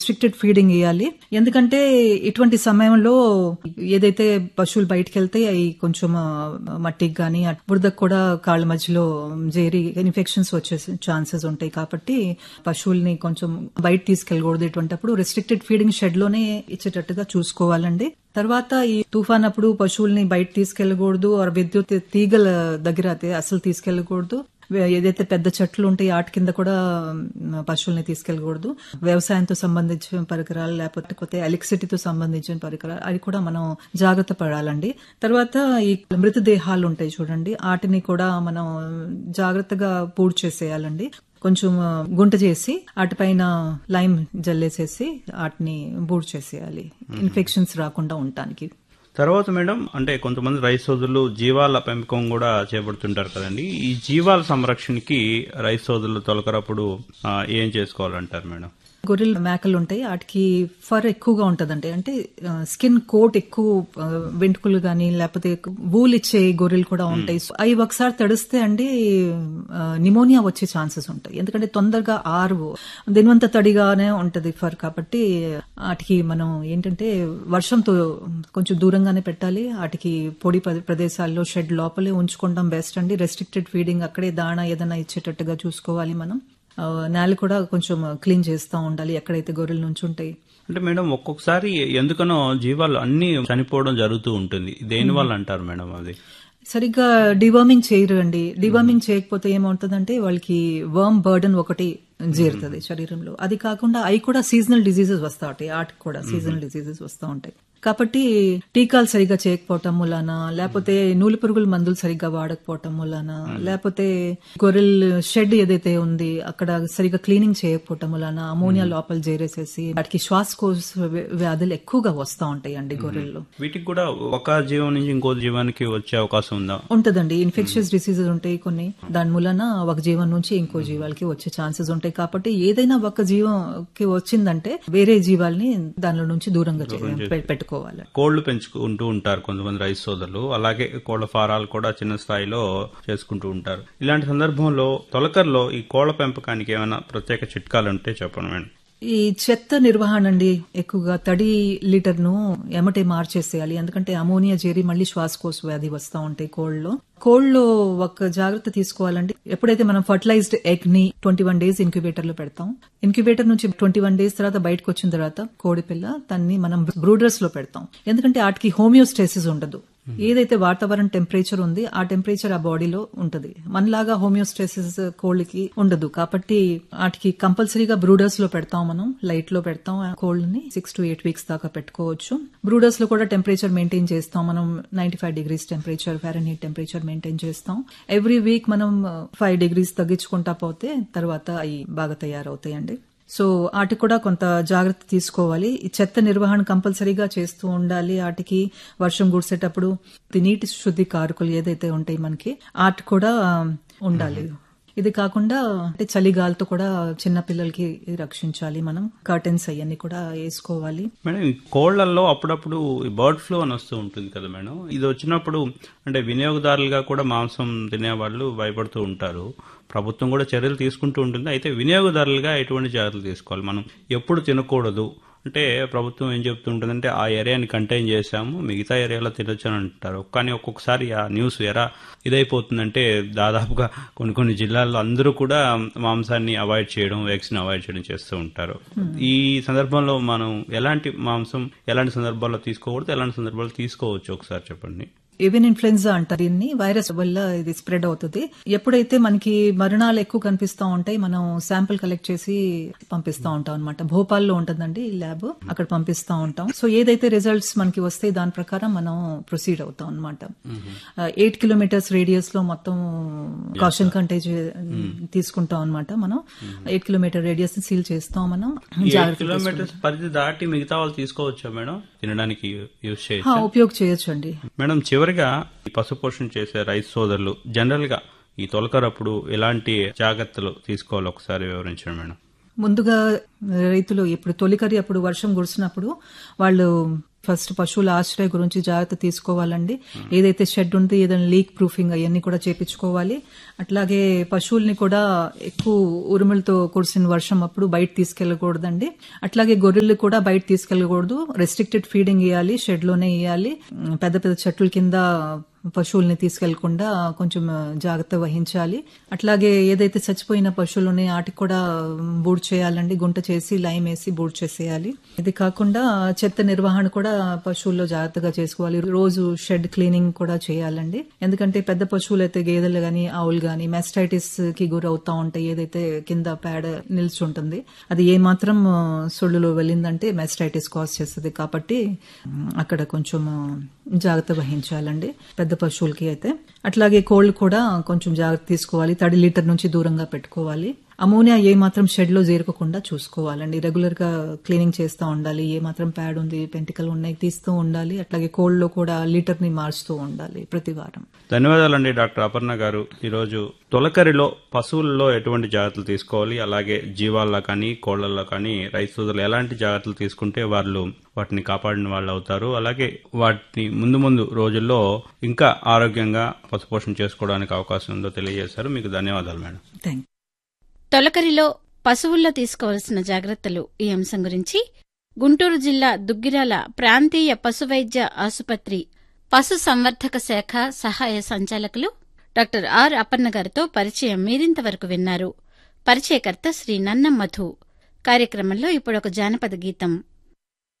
restricted feeding ఇవ్వాలి ఎందుకంటే ఇటువంటి సమయంలో ఏదైతే పశువులు బయటకు వెళ్తే అవి కొంచెం ఆ, మట్టికి గానీ బురదకు కూడా కాళ్ళ మధ్యలో చేరి ఇన్ఫెక్షన్స్ వచ్చే ఛాన్సెస్ ఉంటాయి కాబట్టి పశువుల్ని కొంచెం బయట తీసుకెళ్ళకూడదు ఇటువంటిప్పుడు రెస్ట్రిక్టెడ్ ఫీడింగ్ షెడ్ లోనే ఇచ్చేటట్టుగా చూసుకోవాలండి తర్వాత ఈ తుఫాన్ అప్పుడు పశువుల్ని బయట తీసుకెళ్లకూడదు ఆర్ విద్యుత్ తీగల దగ్గర అయితే అసలు తీసుకెళ్లకూడదు ఏదైతే పెద్ద చెట్లు ఉంటాయి వాటి కింద కూడా మ్, పశువుల్ని తీసుకెళ్లకూడదు వ్యవసాయంతో సంబంధించిన పరికరాలు లేకపోతే ఎలక్ట్రిసిటీతో సంబంధించిన పరికరాలు అవి కూడా మనం జాగ్రత్త పడాలండి తర్వాత ఈ మృతదేహాలు ఉంటాయి చూడండి వాటిని కూడా మనం జాగ్రత్తగా పూడ్ చేసేయాలండి కొంచెం ఆ, గుంట చేసి వాటిపైన లైమ్ జల్లేసేసి వాటిని బూడ్ చేసేయాలి ఇన్ఫెక్షన్స్ రాకుండా ఉండటానికి తర్వాత మేడం అంటే కొంతమంది రైతు సోదరులు జీవాల పెంపకం కూడా చేపడుతుంటారు కదండి ఈ జీవాల సంరక్షణకి రైతు సోదరులు తొలకరప్పుడు ఆ, ఏం చేసుకోవాలంటారు మేడం గొర్రెలు మేకలు ఉంటాయి వాటికి ఫర్ ఎక్కువగా ఉంటదండి అంటే స్కిన్ కోట్ ఎక్కువ ఆ, వెంట్రుకలు గాని లేకపోతే వూల్ ఇచ్చే గొర్రెలు కూడా ఉంటాయి సో అవి ఒకసారి తడిస్తే అండి నిమోనియా వచ్చే ఛాన్సెస్ ఉంటాయి ఎందుకంటే తొందరగా ఆరు దినవంత తడిగానే ఉంటది ఫర్ కాబట్టి వాటికి మనం ఏంటంటే వర్షంతో కొంచెం దూరంగానే పెట్టాలి వాటికి పొడి ప్ర- ప్రదేశాల్లో షెడ్ లోపలే ఉంచుకోవడం బెస్ట్ అండి రెస్ట్రిక్టెడ్ ఫీడింగ్ అక్కడే దాణా ఏదైనా ఇచ్చేటట్టుగా చూసుకోవాలి మనం ఆ, నేల కూడా కొంచెం క్లీన్ చేస్తూ ఉండాలి ఎక్కడైతే గొర్రెలు నుంచి ఉంటాయి అంటే మేడం ఒక్కొక్కసారి ఎందుకనో జీవాలు అన్ని చనిపోవడం జరుగుతూ ఉంటుంది దేని వల్ల అంటారు మేడం అది సరిగ్గా డివర్మింగ్ చేయరు అండి డివర్మింగ్ చేయకపోతే ఏమవుతుందంటే వాళ్ళకి వర్మ్ బర్డన్ ఒకటి చేరుతుంది శరీరంలో అది కాకుండా అవి కూడా సీజనల్ డిసీజెస్ వస్తా ఉంటాయి వాటికి కూడా సీజనల్ డిసీజెస్ వస్తూ ఉంటాయి కాబట్టి టీకాలు సరిగ్గా చేయకపోవటం మూలాన లేకపోతే నూలు పురుగుల మందులు సరిగ్గా వాడకపోవటం మూలాన లేకపోతే గొర్రెల్ షెడ్ ఏదైతే ఉంది అక్కడ సరిగ్గా క్లీనింగ్ చేయకపోవటం మూలాన అమోనియా లోపల చేరేసేసి వాటికి శ్వాసకోశ వ్య- వ్యాధులు ఎక్కువగా వస్తూ ఉంటాయి అండి గొర్రెల్లో వీటికి కూడా ఒక జీవం నుంచి ఇంకో జీవానికి వచ్చే అవకాశం ఉందా ఉంటదండి ఇన్ఫెక్షన్స్ డిసీజెస్ ఉంటాయి కొన్ని దాని మూలన ఒక జీవం నుంచి ఇంకో జీవాలకి వచ్చే ఛాన్సెస్ ఉంటాయి కాబట్టి ఏదైనా ఒక జీవంకి వచ్చిందంటే వేరే జీవాల్ని దానిలో నుంచి దూరంగా చే- పె- పెట్టుకోవాలి కోళ్లు పెంచుకుంటూ ఉంటారు కొంతమంది రైతు సోదరులు అలాగే కోళ్ల ఫారాలు కూడా చిన్న స్థాయిలో చేసుకుంటూ ఉంటారు ఇలాంటి సందర్భంలో తొలకర్లో ఈ కోళ్ల పెంపకానికి ఏమైనా ప్రత్యేక చిట్కాలు ఉంటే చెప్పండి మేడం ఈ చెత్త నిర్వహణ అండి ఎక్కువగా తడి లీటర్ ను ఎమటే మార్చేసేయాలి ఎందుకంటే అమోనియా చేరి మళ్ళీ శ్వాసకోశ వ్యాధి వస్తూ ఉంటాయి కోళ్ళలో కోళ్ళలో ఒక జాగ్రత్త తీసుకోవాలంటే ఎప్పుడైతే మనం ఫర్టిలైజ్డ్ ఎగ్ ని ట్వంటీ వన్ డేస్ ఇంక్యుబేటర్ లో పెడతాం ఇంక్యుబేటర్ నుంచి ట్వంటీ వన్ డేస్ తర్వాత బయటకు వచ్చిన తర్వాత కోడి పిల్ల దాన్ని మనం బ్రూడర్స్ లో పెడతాం ఎందుకంటే వాటికి హోమియోస్టేసిస్ ఉండదు ఏదైతే వాతావరణ టెంపరేచర్ ఉంది ఆ టెంపరేచర్ ఆ బాడీలో ఉంటది మనలాగా హోమియోస్టేసిస్ కోళ్ళకి ఉండదు కాబట్టి వాటికి కంపల్సరీగా బ్రూడర్స్ లో పెడతాం మనం లైట్ లో పెడతాం ఆ కోళ్ళని సిక్స్ టు ఎయిట్ వీక్స్ దాకా పెట్టుకోవచ్చు బ్రూడర్స్ లో కూడా టెంపరేచర్ మెయింటైన్ చేస్తాం మనం ninety five degrees temperature Fahrenheit temperature maintain చేస్తాం ఎవ్రీ వీక్ మనం ఫైవ్ డిగ్రీస్ తగ్గించుకుంటా పోతే తర్వాత అవి బాగా తయారవుతాయండి సో వాటికి కూడా కొంత జాగ్రత్త తీసుకోవాలి ఈ చెత్త నిర్వహణ కంపల్సరీగా చేస్తూ ఉండాలి వాటికి వర్షం కురిసేటప్పుడు ఈ నీటి శుద్ధి కారకులు ఏదైతే ఉంటాయి మనకి వాటి కూడా ఉండాలి ఇది కాకుండా అంటే చలిగాలితో కూడా చిన్న పిల్లలకి రక్షించాలి మనం కర్టెన్స్ అవన్నీ కూడా వేసుకోవాలి మేడం ఈ కోళ్లలో అప్పుడప్పుడు ఈ బర్డ్ ఫ్లూ అని వస్తూ ఉంటుంది కదా మేడం ఇది వచ్చినప్పుడు అంటే వినియోగదారులుగా కూడా మాంసం తినేవాళ్ళు భయపడుతూ ఉంటారు ప్రభుత్వం కూడా చర్యలు తీసుకుంటూ ఉంటుంది అయితే వినియోగదారులుగా ఎటువంటి జాగ్రత్తలు తీసుకోవాలి మనం ఎప్పుడు తినకూడదు అంటే ప్రభుత్వం ఏం చెప్తుంటుందంటే ఆ ఏరియాని కంటైన్ చేశాము మిగతా ఏరియాలో తినొచ్చు అని అంటారు కానీ ఒక్కొక్కసారి ఆ న్యూస్ ఎరా ఇదైపోతుందంటే దాదాపుగా కొన్ని కొన్ని జిల్లాల్లో అందరూ కూడా మాంసాన్ని అవాయిడ్ చేయడం వ్యాక్సిన్ అవాయిడ్ చేయడం చేస్తూ ఉంటారు ఈ సందర్భంలో మనం ఎలాంటి మాంసం ఎలాంటి సందర్భాల్లో తీసుకోకూడదు ఎలాంటి సందర్భాల్లో తీసుకోవచ్చు ఒకసారి చెప్పండి ఏవియన్ ఇన్ఫ్లుయెన్జా అంటారు దీన్ని వైరస్ వల్ల ఇది స్ప్రెడ్ అవుతుంది ఎప్పుడైతే మనకి మరణాలు ఎక్కువ కనిపిస్తా ఉంటాయి మనం శాంపిల్ కలెక్ట్ చేసి పంపిస్తా ఉంటాం అనమాట భోపాల్లో ఉంటుందండి ఈ ల్యాబ్ అక్కడ పంపిస్తా ఉంటాం సో ఏదైతే రిజల్ట్స్ మనకి వస్తాయి దాని ప్రకారం మనం ప్రొసీడ్ అవుతాం అనమాట ఎయిట్ కిలోమీటర్స్ రేడియస్ లో మొత్తం కాషన్ కంటేజ్ తీసుకుంటాం అనమాట మనం ఎయిట్ కిలోమీటర్ రేడియస్ ని సీల్ చేస్తాం మనం ఎయిట్ జాగ్రత్త కిలోమీటర్స్ పరిధి దాటి మిగతా వాళ్ళు తీసుకోవచ్చా మేడం తినడానికి యూజ్ చేయొచ్చు ఆ, ఉపయోగ చేయొచ్చండి మేడం చివరిగా ఈ పశు పోషణ చేసే రైతు సోదరులు జనరల్ గా ఈ తొలకరప్పుడు ఎలాంటి జాగ్రత్తలు తీసుకోవాలి ఒకసారి వివరించండి మేడం ముందుగా రైతులు ఇప్పుడు తొలికరి అప్పుడు వర్షం కురిసినప్పుడు వాళ్ళు ఫస్ట్ పశువుల ఆశ్రయ గురించి జాగ్రత్త తీసుకోవాలండి ఏదైతే షెడ్ ఉందో ఏదైనా లీక్ ప్రూఫింగ్ అవన్నీ కూడా చేపించుకోవాలి అట్లాగే పశువుల్ని కూడా ఎక్కువ ఉరుములతో కురిసిన వర్షం అప్పుడు బయట తీసుకెళ్లకూడదండి అట్లాగే గొర్రెలు కూడా బయట తీసుకెళ్లకూడదు రెస్ట్రిక్టెడ్ ఫీడింగ్ ఇవ్వాలి షెడ్ లోనే ఇవ్వాలి పెద్ద పెద్ద చెట్ల కింద పశువుల్ని తీసుకెళ్లకుండా కొంచెం జాగ్రత్త వహించాలి అట్లాగే ఏదైతే చచ్చిపోయిన పశువులు ఉన్నాయో వాటికి కూడా బూడ్ చేయాలండి గుంట చేసి లైమ్ వేసి బూడ్ చేసేయాలి ఇది కాకుండా చెత్త నిర్వహణ కూడా పశువుల్లో జాగ్రత్తగా చేసుకోవాలి రోజు షెడ్ క్లీనింగ్ కూడా చేయాలండి ఎందుకంటే పెద్ద పశువులు అయితే గేదెలు గాని ఆవులు గాని మెస్టైటిస్ కి గురవుతా ఉంటాయి ఏదైతే కింద పేడ నిల్చుంటుంది అది ఏ మాత్రం సొల్లులో వెళ్ళిందంటే మెస్టైటిస్ కాజ్ చేస్తుంది కాబట్టి అక్కడ కొంచెం జాగ్రత్త వహించాలండి పెద్ద పశువులకి అయితే అట్లాగే కోళ్లు కూడా కొంచెం జాగ్రత్త తీసుకోవాలి తడి లీటర్ నుంచి దూరంగా పెట్టుకోవాలి అమోనియా ఏ మాత్రం షెడ్ లో చేరుకోకుండా చూసుకోవాలండి రెగ్యులర్ గా క్లీనింగ్ చేస్తూ ఉండాలి ఏ మాత్రం ప్యాడ్ ఉంది పెంటికలు ఉన్నాయి తీస్తూ ఉండాలి అట్లాగే కోళ్ళలో కూడా లీటర్ ని మార్చుతూ ఉండాలి ప్రతి వారం ధన్యవాదాలండి డాక్టర్ అపర్ణ గారు ఈరోజు తొలకరిలో పశువుల్లో ఎటువంటి జాగ్రత్తలు తీసుకోవాలి అలాగే జీవాల్లో కానీ కోళ్లలో కానీ రైతు సోదరులు ఎలాంటి జాగ్రత్తలు తీసుకుంటే వాళ్ళు వాటిని కాపాడిన వాళ్ళు అవుతారు అలాగే వాటిని ముందు ముందు రోజుల్లో ఇంకా ఆరోగ్యంగా పశుపోషణ చేసుకోవడానికి అవకాశం ఉందో తెలియజేశారు మీకు ధన్యవాదాలు మేడం థ్యాంక్ తొలకరిలో పశువుల్లో తీసుకోవలసిన జాగ్రత్తలు ఈ అంశం గురించి గుంటూరు జిల్లా దుగ్గిరాల ప్రాంతీయ పశువైద్య ఆసుపత్రి పశు సంవర్ధక శాఖ సహాయ సంచాలకులు డాక్టర్ ఆర్ అపర్ణ గారితో పరిచయం మీరింతవరకు విన్నారు పరిచయకర్త శ్రీ నన్నం మధు కార్యక్రమంలో ఇప్పుడొక జానపద గీతం